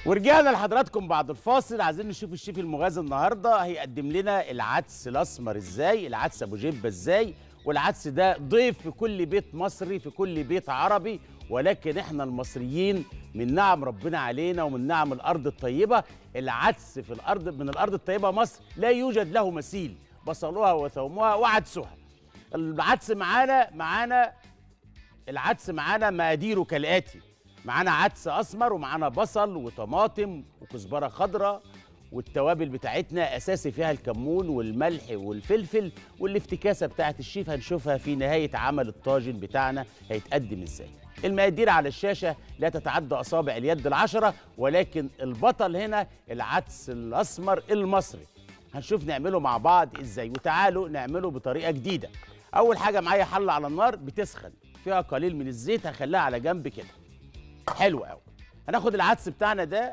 ورجعنا لحضراتكم بعد الفاصل عايزين نشوف الشيف المغازي النهارده هيقدم لنا العدس الاسمر ازاي العدس ابو جبه ازاي والعدس ده ضيف في كل بيت مصري في كل بيت عربي ولكن احنا المصريين من نعم ربنا علينا ومن نعم الارض الطيبه العدس في الارض من الارض الطيبه مصر لا يوجد له مثيل بصلها وثومها وعدسها العدس معانا معانا العدس معانا مقاديره كالاتي معانا عدس اسمر ومعانا بصل وطماطم وكزبره خضراء والتوابل بتاعتنا اساسي فيها الكمون والملح والفلفل والافتكاسه بتاعت الشيف هنشوفها في نهايه عمل الطاجن بتاعنا هيتقدم ازاي المقادير على الشاشه لا تتعدى اصابع اليد العشره ولكن البطل هنا العدس الاسمر المصري هنشوف نعمله مع بعض ازاي وتعالوا نعمله بطريقه جديده اول حاجه معايا حله على النار بتسخن فيها قليل من الزيت هخليها على جنب كده حلو قوي هناخد العدس بتاعنا ده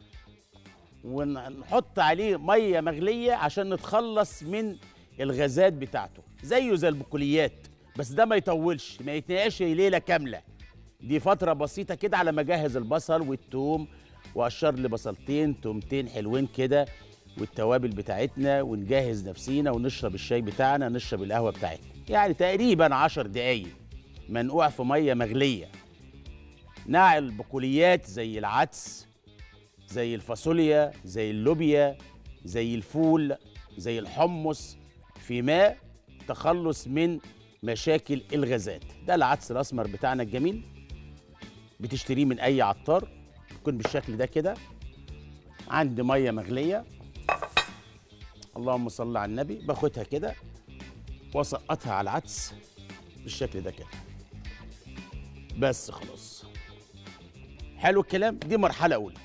ونحط عليه ميه مغليه عشان نتخلص من الغازات بتاعته زيه زي البقوليات بس ده ما يطولش ما يتنقعش ليله كامله دي فتره بسيطه كده على ما اجهز البصل والثوم واقشر لي بصلتين تومتين حلوين كده والتوابل بتاعتنا ونجهز نفسينا ونشرب الشاي بتاعنا نشرب القهوه بتاعتنا يعني تقريبا عشر دقايق منقوع في ميه مغليه نقع البقوليات زي العدس زي الفاصوليا زي اللوبيا زي الفول زي الحمص في ماء تخلص من مشاكل الغازات ده العدس الاسمر بتاعنا الجميل بتشتريه من اي عطار يكون بالشكل ده كده عندي ميه مغليه اللهم صل على النبي باخدها كده واسقطها على العدس بالشكل ده كده بس خلاص حلو الكلام دي مرحله اولى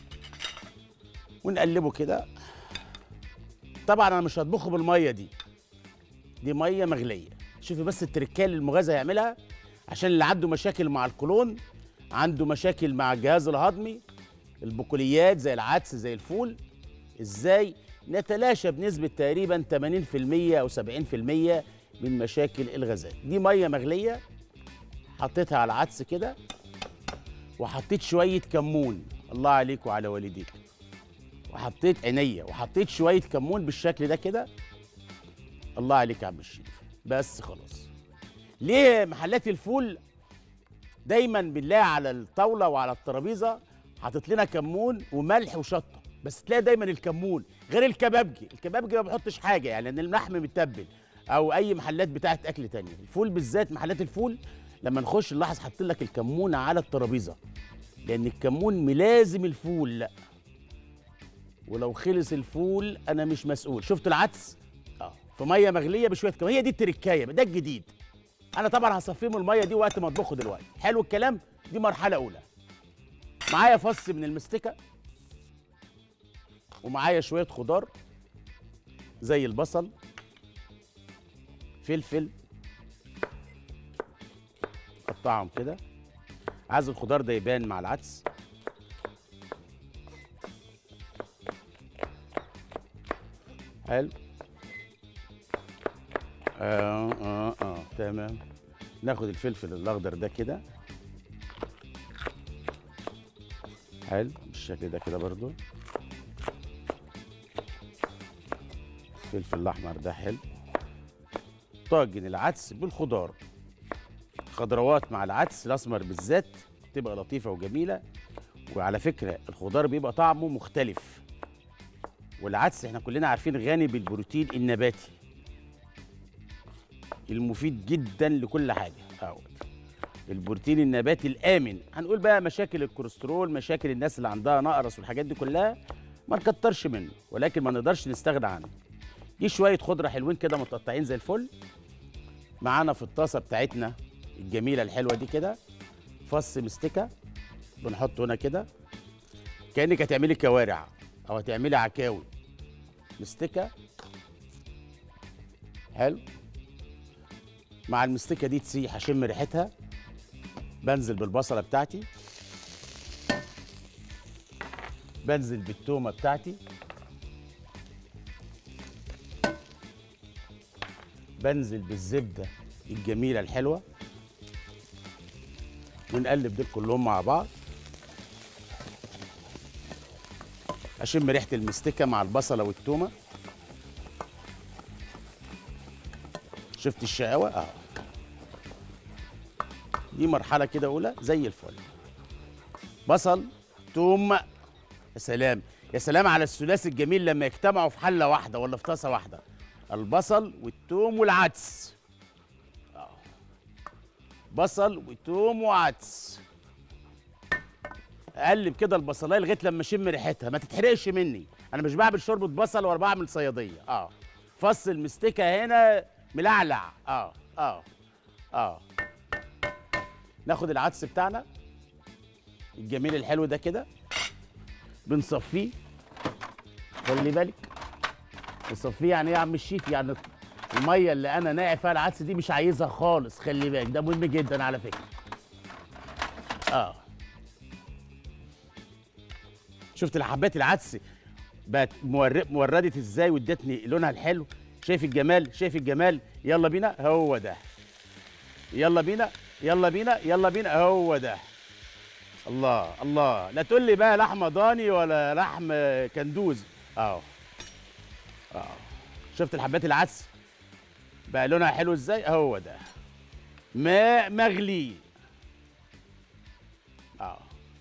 ونقلبه كده طبعا انا مش هطبخه بالميه دي دي ميه مغليه شوفي بس التركيه اللي المغازي هيعملها عشان اللي عنده مشاكل مع القولون عنده مشاكل مع الجهاز الهضمي البقوليات زي العدس زي الفول ازاي نتلاشى بنسبه تقريبا 80% او 70% من مشاكل الغازات دي ميه مغليه حطيتها على العدس كده وحطيت شويه كمون الله عليك وعلى والديك وحطيت عينيا وحطيت شويه كمون بالشكل ده كده الله عليك يا عم الشيف بس خلاص ليه محلات الفول دايما بنلاقي على الطاوله وعلى الترابيزه حاطط لنا كمون وملح وشطه بس تلاقي دايما الكمون غير الكبابجي الكبابجي ما بحطش حاجه يعني لان اللحم متبل او اي محلات بتاعت اكل تانية الفول بالذات محلات الفول لما نخش نلاحظ حاطين لك الكمون على الترابيزه لان الكمون ملازم الفول لا ولو خلص الفول انا مش مسؤول شفت العدس اه في ميه مغليه بشويه كمون هي دي التركايه ده الجديد انا طبعا هصفيه من الميه دي وقت ما اطبخه دلوقتي حلو الكلام دي مرحله اولى معايا فص من المستكه ومعايا شويه خضار زي البصل فلفل قطعهم كده عايز الخضار ده يبان مع العدس حلو اه اه اه تمام ناخد الفلفل الاخضر ده كده حلو بالشكل ده كده برضو الفلفل الاحمر ده حلو طاجن العدس بالخضار خضروات مع العدس الاسمر بالذات تبقى لطيفه وجميله وعلى فكره الخضار بيبقى طعمه مختلف والعدس احنا كلنا عارفين غني بالبروتين النباتي المفيد جدا لكل حاجه اهوت البروتين النباتي الامن هنقول بقى مشاكل الكوليسترول مشاكل الناس اللي عندها نقرس والحاجات دي كلها ما نكترش منه ولكن ما نقدرش نستغنى عنه دي شويه خضره حلوين كده متقطعين زي الفل معانا في الطاسه بتاعتنا الجميله الحلوه دي كده فص مستكه بنحطه هنا كده كانك هتعملي كوارع او هتعملي عكاوي مستكه حلو مع المستكه دي تسيح اشم ريحتها بنزل بالبصله بتاعتي بنزل بالتومه بتاعتي بنزل بالزبده الجميله الحلوه ونقلب دول كلهم مع بعض اشم ريحه المستكه مع البصله والتومه شفت الشقاوه اه دي مرحله كده اولى زي الفل بصل توم يا سلام يا سلام على الثلاثي الجميل لما يجتمعوا في حله واحده ولا في طاسه واحده البصل والثوم والعدس آه. بصل وثوم وعدس اقلب كده البصلايه لغايه لما اشم ريحتها ما تتحرقش مني انا مش بعمل شوربه بصل ولا بعمل صياديه اه فص المستكه هنا ملعلع اه اه اه ناخد العدس بتاعنا الجميل الحلو ده كده بنصفيه خلي بالك نصفيه يعني ايه يا عم الشيف يعني الميه اللي انا ناقع فيها العدس دي مش عايزها خالص خلي بالك ده مهم جدا على فكره اه شفت الحبات العدس بقت مور- موردت ازاي وادتني لونها الحلو شايف الجمال شايف الجمال يلا بينا هو ده يلا بينا يلا بينا يلا بينا هو ده الله الله لا تقول لي بقى لحمه ضاني ولا لحم كندوز اهو اه شفت الحبات العدس بقى لونها حلو ازاي هو ده ماء مغلي اه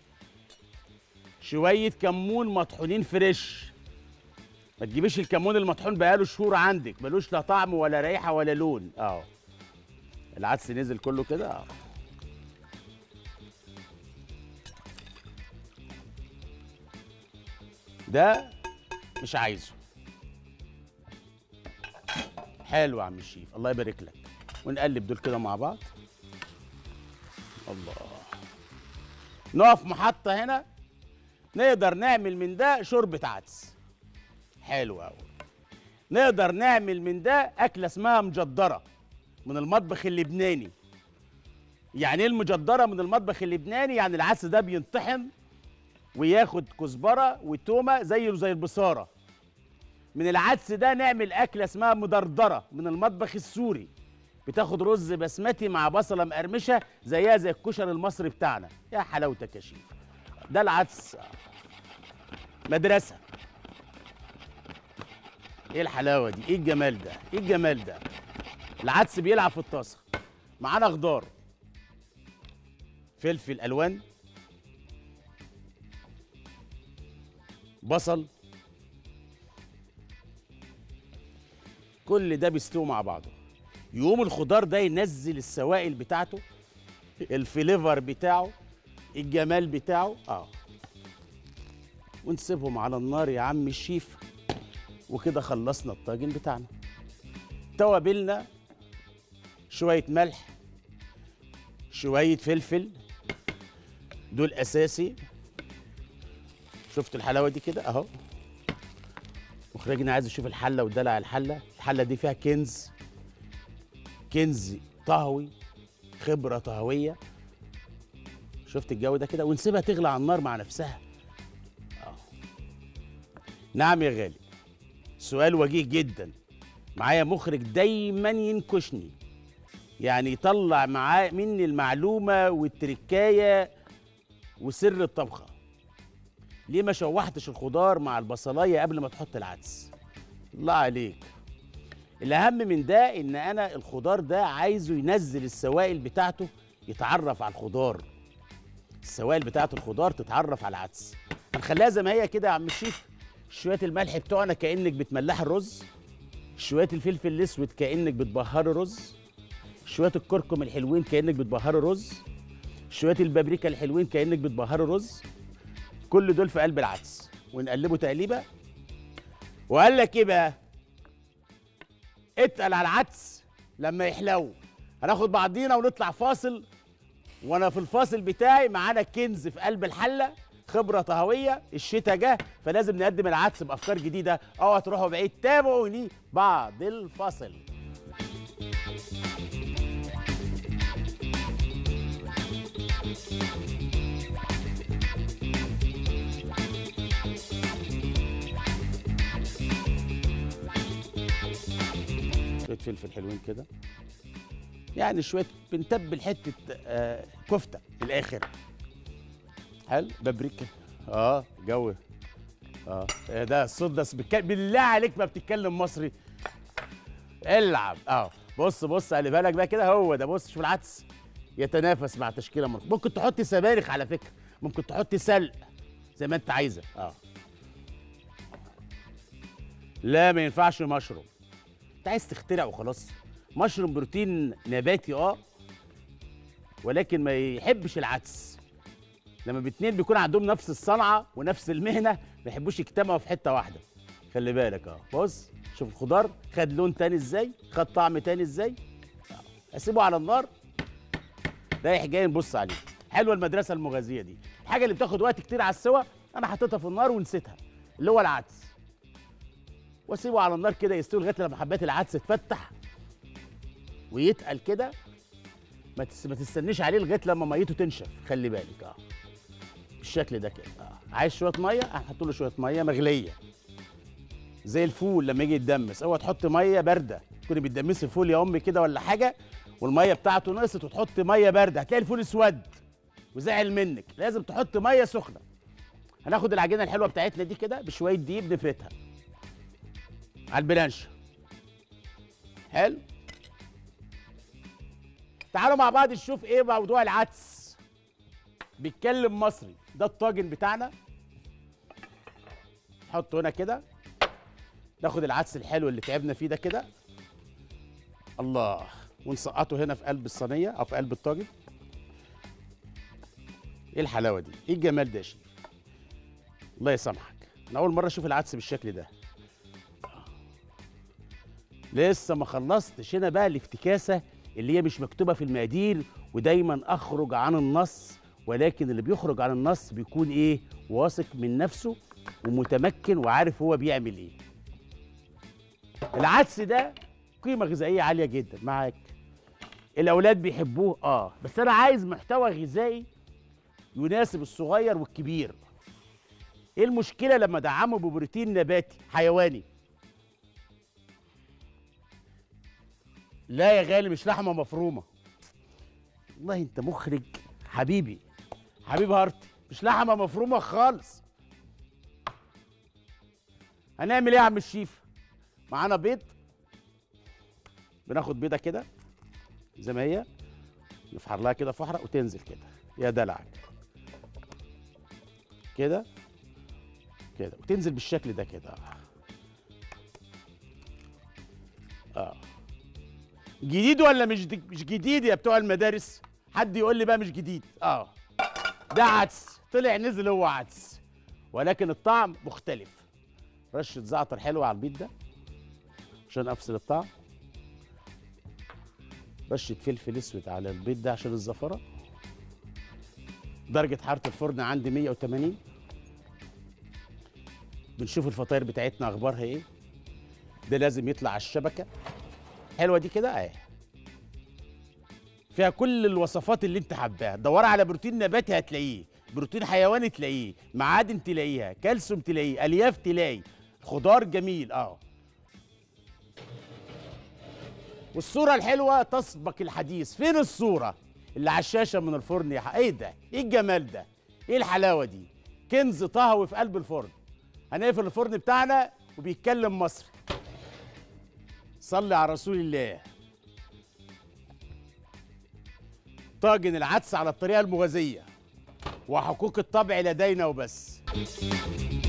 شويه كمون مطحونين فريش ما تجيبيش الكمون المطحون بقاله شهور عندك ملوش لا طعم ولا ريحه ولا لون اه العدس نزل كله كده اه ده مش عايزه حلو يا عم الشيف الله يبارك لك ونقلب دول كده مع بعض الله نقف محطة هنا نقدر نعمل من ده شوربة عدس حلو قوي نقدر نعمل من ده أكلة اسمها مجدرة من المطبخ اللبناني يعني ايه المجدرة من المطبخ اللبناني يعني العدس ده بينطحن وياخد كزبرة وتومة زيه زي البصارة من العدس ده نعمل أكلة اسمها مدردرة من المطبخ السوري بتاخد رز بسمتي مع بصلة مقرمشة زيها زي الكشري المصري بتاعنا يا حلاوتك يا شيف ده العدس مدرسة ايه الحلاوة دي ايه الجمال ده ايه الجمال ده العدس بيلعب في الطاسة معانا خضار فلفل ألوان بصل كل ده بيستوي مع بعضه يقوم الخضار ده ينزل السوائل بتاعته الفليفر بتاعه الجمال بتاعه اه ونسيبهم على النار يا عم الشيف وكده خلصنا الطاجن بتاعنا توابلنا شوية ملح شوية فلفل دول أساسي شفت الحلاوة دي كده أهو مخرجنا عايز يشوف الحلة ودلع الحلة الحلة دي فيها كنز كنز طهوي خبرة طهوية شفت الجو ده كده ونسيبها تغلى على النار مع نفسها آه. نعم يا غالي سؤال وجيه جدا معايا مخرج دايما ينكشني يعني يطلع معاه مني المعلومة والتركاية وسر الطبخة ليه ما شوحتش الخضار مع البصلاية قبل ما تحط العدس الله عليك الأهم من ده إن أنا الخضار ده عايزه ينزل السوائل بتاعته يتعرف على الخضار السوائل بتاعت الخضار تتعرف على العدس هنخليها زي ما هي كده يا عم الشيف شوية الملح بتوعنا كأنك بتملح الرز شوية الفلفل الأسود كأنك بتبهر الرز شوية الكركم الحلوين كأنك بتبهر الرز شوية البابريكا الحلوين كأنك بتبهر الرز كل دول في قلب العدس ونقلبه تقليبه وقال لك ايه بقى اتقل على العدس لما يحلو هناخد بعضينا ونطلع فاصل وانا في الفاصل بتاعي معانا كنز في قلب الحله خبره طهويه الشتاء جه فلازم نقدم العدس بافكار جديده اوعى تروحوا بعيد تابعوني بعد الفاصل شويه فلفل حلوين كده يعني شويه بنتبل حته آه كفته في الاخر حلو بابريكا اه جو اه إيه ده الصوت ده بك... بالله عليك ما بتتكلم مصري العب اه بص بص خلي بالك بقى كده هو ده بص شوف العدس يتنافس مع تشكيله مصر ممكن تحط سبانخ على فكره ممكن تحط سلق زي ما انت عايزه اه لا ما ينفعش مشروم انت عايز تخترع وخلاص مشروم بروتين نباتي اه ولكن ما يحبش العدس لما الاتنين بيكون عندهم نفس الصنعه ونفس المهنه ما يحبوش يجتمعوا في حته واحده خلي بالك اه بص شوف الخضار خد لون تاني ازاي خد طعم تاني ازاي آه. اسيبه على النار رايح جاي نبص عليه حلوه المدرسه المغازيه دي الحاجه اللي بتاخد وقت كتير على السوا انا حطيتها في النار ونسيتها اللي هو العدس واسيبه على النار كده يستوي لغايه لما حبات العدس تفتح ويتقل كده ما تس- ما تستنيش عليه لغايه لما ميته تنشف خلي بالك اه بالشكل ده كده اه عايز شويه ميه هحط له شويه ميه مغليه زي الفول لما يجي يتدمس اوعى تحط ميه بارده تكوني بتدمسي الفول يا امي كده ولا حاجه والميه بتاعته نقصت وتحط ميه بارده هتلاقي الفول اسود وزعل منك لازم تحط ميه سخنه هناخد العجينه الحلوه بتاعتنا دي كده بشويه دقيق نفردها على البلانشه حلو تعالوا مع بعض نشوف ايه موضوع العدس بيتكلم مصري ده الطاجن بتاعنا نحطه هنا كده ناخد العدس الحلو اللي تعبنا فيه ده كده الله ونسقطه هنا في قلب الصينيه او في قلب الطاجن ايه الحلاوه دي ايه الجمال ده يا شيف الله يسامحك انا اول مره اشوف العدس بالشكل ده لسه ما خلصتش هنا بقى الافتكاسه اللي هي مش مكتوبه في المقادير ودايما اخرج عن النص ولكن اللي بيخرج عن النص بيكون ايه واثق من نفسه ومتمكن وعارف هو بيعمل ايه العدس ده قيمه غذائيه عاليه جدا معاك الاولاد بيحبوه اه بس انا عايز محتوى غذائي يناسب الصغير والكبير ايه المشكله لما ادعمه ببروتين نباتي حيواني لا يا غالي مش لحمه مفرومه والله انت مخرج حبيبي حبيب هارتي مش لحمه مفرومه خالص هنعمل ايه يا عم الشيف معانا بيض بناخد بيضه كده زي ما هي نفحر لها كده فحره وتنزل كده يا دلعك كده كده وتنزل بالشكل ده كده اه جديد ولا مش دي- مش جديد يا بتوع المدارس حد يقول لي بقى مش جديد اه ده عدس طلع نزل هو عدس ولكن الطعم مختلف رشه زعتر حلوه على البيض ده عشان افصل الطعم رشه فلفل اسود على البيض ده عشان الزفره درجه حراره الفرن عندي 180 بنشوف الفطاير بتاعتنا اخبارها ايه ده لازم يطلع على الشبكه حلوه دي كده اهي فيها كل الوصفات اللي انت حباها دور على بروتين نباتي هتلاقيه بروتين حيواني تلاقيه معادن تلاقيها كالسيوم تلاقيه الياف تلاقي خضار جميل اه والصوره الحلوه تسبق الحديث فين الصوره اللي على الشاشه من الفرن يا ح- ايه ده ايه الجمال ده ايه الحلاوه دي كنز طهوي في قلب الفرن هنقفل الفرن بتاعنا وبيتكلم مصري صلي على رسول الله طاجن العدس على الطريقه المغازيه وحقوق الطبع لدينا وبس